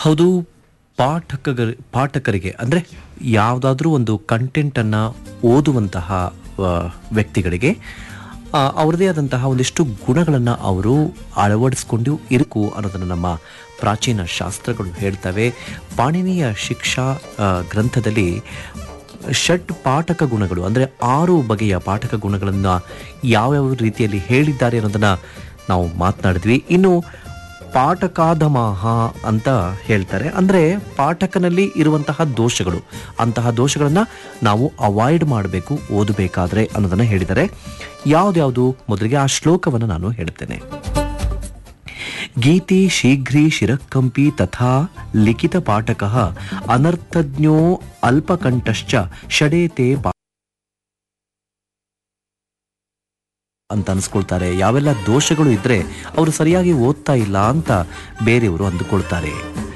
ಹೌದು ಪಾಠಕಗ ಪಾಠಕರಿಗೆ ಅಂದರೆ ಯಾವುದಾದ್ರೂ ಒಂದು ಕಂಟೆಂಟನ್ನು ಓದುವಂತಹ ಆ, ವ್ಯಕ್ತಿಗಳಿಗೆ ಆ, ಅವರದೇ ಆದಂತಹ ಒಂದಿಷ್ಟು ಗುಣಗಳನ್ನು ಅವರು ಅಳವಡಿಸ್ಕೊಂಡು ಇರಕು ಅನ್ನೋದನ್ನು ನಮ್ಮ ಪ್ರಾಚೀನ ಶಾಸ್ತ್ರಗಳು ಹೇಳ್ತವೆ ಪಾಣಿನಿಯ ಶಿಕ್ಷಾ ಆ, ಗ್ರಂಥದಲ್ಲಿ ಷಟ್ ಪಾಠಕ ಗುಣಗಳು ಅಂದರೆ ಆರು ಬಗೆಯ ಪಾಠಕ ಗುಣಗಳನ್ನು ಯಾವ್ಯಾವ ರೀತಿಯಲ್ಲಿ ಹೇಳಿದ್ದಾರೆ ಅನ್ನೋದನ್ನು ನಾವು ಮಾತನಾಡಿದ್ವಿ ಇನ್ನು ಪಾಠಕಾಧಮಾಹ ಅಂತ ಹೇಳ್ತಾರೆ ಅಂದರೆ ಪಾಠಕನಲ್ಲಿ ಇರುವಂತಹ ದೋಷಗಳು ಅಂತಹ ದೋಷಗಳನ್ನು ನಾವು ಅವಾಯ್ಡ್ ಮಾಡಬೇಕು ಓದಬೇಕಾದ್ರೆ ಅನ್ನೋದನ್ನು ಹೇಳಿದ್ದಾರೆ ಯಾವ್ದ್ಯಾವುದು ಮೊದಲಿಗೆ ಆ ಶ್ಲೋಕವನ್ನು ನಾನು ಹೇಳ್ತೇನೆ ಗೀತಿ ಶೀಘ್ರೀ ಶಿರಕ್ಕಂಪಿ ತಥಾ ಲಿಖಿತ ಪಾಠಕ ಅನರ್ಥಜ್ಞೋ ಅಲ್ಪಕಂಠಶ್ಚ ಷಡೇತೆ ಪಾ ಅಂತ ಅನ್ಸ್ಕೊಳ್ತಾರೆ ಯಾವೆಲ್ಲ ದೋಷಗಳು ಇದ್ರೆ ಅವರು ಸರಿಯಾಗಿ ಓದ್ತಾ ಇಲ್ಲ ಅಂತ ಬೇರೆಯವರು ಅಂದುಕೊಳ್ತಾರೆ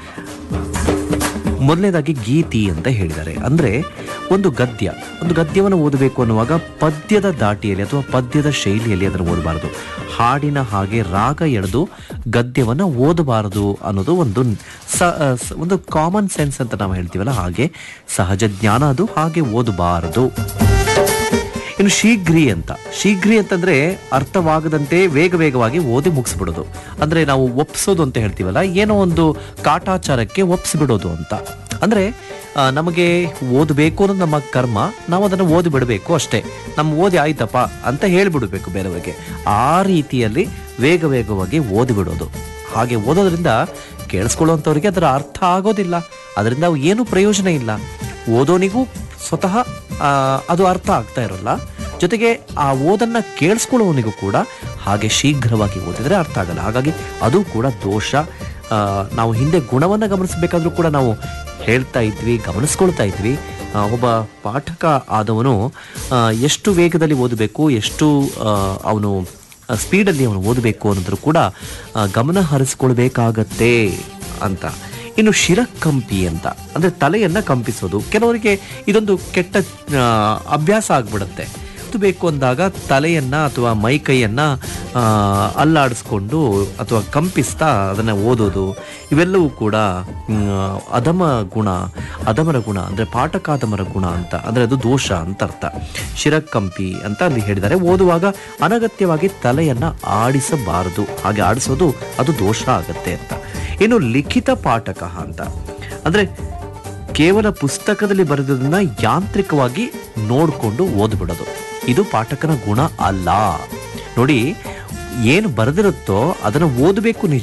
ಮೊದಲನೇದಾಗಿ ಗೀತಿ ಅಂತ ಹೇಳಿದ್ದಾರೆ ಅಂದ್ರೆ ಒಂದು ಗದ್ಯ ಒಂದು ಗದ್ಯವನ್ನು ಓದಬೇಕು ಅನ್ನುವಾಗ ಪದ್ಯದ ದಾಟಿಯಲ್ಲಿ ಅಥವಾ ಪದ್ಯದ ಶೈಲಿಯಲ್ಲಿ ಅದನ್ನು ಓದಬಾರದು ಹಾಡಿನ ಹಾಗೆ ರಾಗ ಎಳೆದು ಗದ್ಯವನ್ನು ಓದಬಾರದು ಅನ್ನೋದು ಒಂದು ಸ ಸ- ಒಂದು ಕಾಮನ್ ಸೆನ್ಸ್ ಅಂತ ನಾವು ಹೇಳ್ತೀವಲ್ಲ ಹಾಗೆ ಸಹಜ ಜ್ಞಾನ ಅದು ಹಾಗೆ ಓದಬಾರದು ಇನ್ನು ಶೀಘ್ರಿ ಅಂತ ಶೀಘ್ರಿ ಅಂತಂದ್ರೆ ಅರ್ಥವಾಗದಂತೆ ವೇಗ ವೇಗವಾಗಿ ಓದಿ ಮುಗಿಸ್ಬಿಡೋದು ಅಂದ್ರೆ ನಾವು ಒಪ್ಸೋದು ಅಂತ ಹೇಳ್ತೀವಲ್ಲ ಏನೋ ಒಂದು ಕಾಟಾಚಾರಕ್ಕೆ ಒಪ್ಸಿಬಿಡೋದು ಅಂತ ಅಂದ್ರೆ ಆ, ನಮಗೆ ಓದಬೇಕು ಅನ್ನೋದು ನಮ್ಮ ಕರ್ಮ ನಾವು ಅದನ್ನು ಓದಿ ಬಿಡಬೇಕು ಅಷ್ಟೇ ನಮ್ಮ ಓದಿ ಆಯ್ತಪ್ಪ ಅಂತ ಹೇಳಿಬಿಡಬೇಕು ಬೇರೆಯವರಿಗೆ ಆ ರೀತಿಯಲ್ಲಿ ವೇಗ ವೇಗವಾಗಿ ಓದಿ ಬಿಡೋದು ಹಾಗೆ ಓದೋದ್ರಿಂದ ಕೇಳಿಸ್ಕೊಳ್ಳುವಂಥವ್ರಿಗೆ ಅದರ ಅರ್ಥ ಆಗೋದಿಲ್ಲ ಅದರಿಂದ ಏನು ಪ್ರಯೋಜನ ಇಲ್ಲ ಓದೋನಿಗೂ ಸ್ವತಃ ಆ, ಅದು ಅರ್ಥ ಆಗ್ತಾ ಇರೋಲ್ಲ ಜೊತೆಗೆ ಆ ಓದನ್ನ ಕೇಳಿಸ್ಕೊಳ್ಳುವವನಿಗೂ ಕೂಡ ಹಾಗೆ ಶೀಘ್ರವಾಗಿ ಓದಿದ್ರೆ ಅರ್ಥ ಆಗಲ್ಲ ಹಾಗಾಗಿ ಅದು ಕೂಡ ದೋಷ ಆ, ನಾವು ಹಿಂದೆ ಗುಣವನ್ನು ಗಮನಿಸಬೇಕಾದ್ರೂ ಕೂಡ ನಾವು ಹೇಳ್ತಾ ಇದ್ವಿ ಗಮನಿಸ್ಕೊಳ್ತಾ ಇದ್ವಿ ಆ, ಒಬ್ಬ ಪಾಠಕ ಆದವನು ಆ, ಎಷ್ಟು ವೇಗದಲ್ಲಿ ಓದಬೇಕು ಎಷ್ಟು ಆ, ಅವನು ಸ್ಪೀಡಲ್ಲಿ ಅವನು ಓದಬೇಕು ಅನ್ನೋದ್ರ ಕೂಡ ಆ, ಗಮನ ಹರಿಸ್ಕೊಳ್ಬೇಕಾಗತ್ತೆ ಅಂತ ಇನ್ನು ಶಿರಕಂಪಿ ಅಂತ ಅಂದ್ರೆ ತಲೆಯನ್ನ ಕಂಪಿಸೋದು ಕೆಲವರಿಗೆ ಇದೊಂದು ಕೆಟ್ಟ ಆ, ಅಭ್ಯಾಸ ಆಗ್ಬಿಡುತ್ತೆ ಇದು ಬೇಕು ಅಂದಾಗ ತಲೆಯನ್ನ ಅಥವಾ ಮೈ ಕೈಯನ್ನ ಆ, ಅಲ್ಲಾಡಿಸ್ಕೊಂಡು ಅಥವಾ ಕಂಪಿಸ್ತಾ ಅದನ್ನ ಓದೋದು ಇವೆಲ್ಲವೂ ಕೂಡ ಮ್, ಅಧಮ ಗುಣ ಅಧಮರ ಗುಣ ಅಂದ್ರೆ ಪಾಠಕಾಧಮರ ಗುಣ ಅಂತ ಅಂದ್ರೆ ಅದು ದೋಷ ಅಂತ ಅರ್ಥ ಶಿರಕಂಪಿ ಅಂತ ಅಲ್ಲಿ ಹೇಳಿದ್ದಾರೆ ಓದುವಾಗ ಅನಗತ್ಯವಾಗಿ ತಲೆಯನ್ನ ಆಡಿಸಬಾರದು ಹಾಗೆ ಆಡಿಸೋದು ಅದು ದೋಷ ಆಗತ್ತೆ ಅಂತ ಇನ್ನು ಲಿಖಿತ ಪಾಠಕ ಅಂತ ಅಂದ್ರೆ ಕೇವಲ ಪುಸ್ತಕದಲ್ಲಿ ಬರೆದದನ್ನ ಯಾಂತ್ರಿಕವಾಗಿ ನೋಡಿಕೊಂಡು ಓದ್ಬಿಡೋದು ಇದು ಪಾಠಕನ ಗುಣ ಅಲ್ಲ ನೋಡಿ ಏನು ಬರೆದಿರುತ್ತೋ ಅದನ್ನು ಓದಬೇಕು ನಿಜ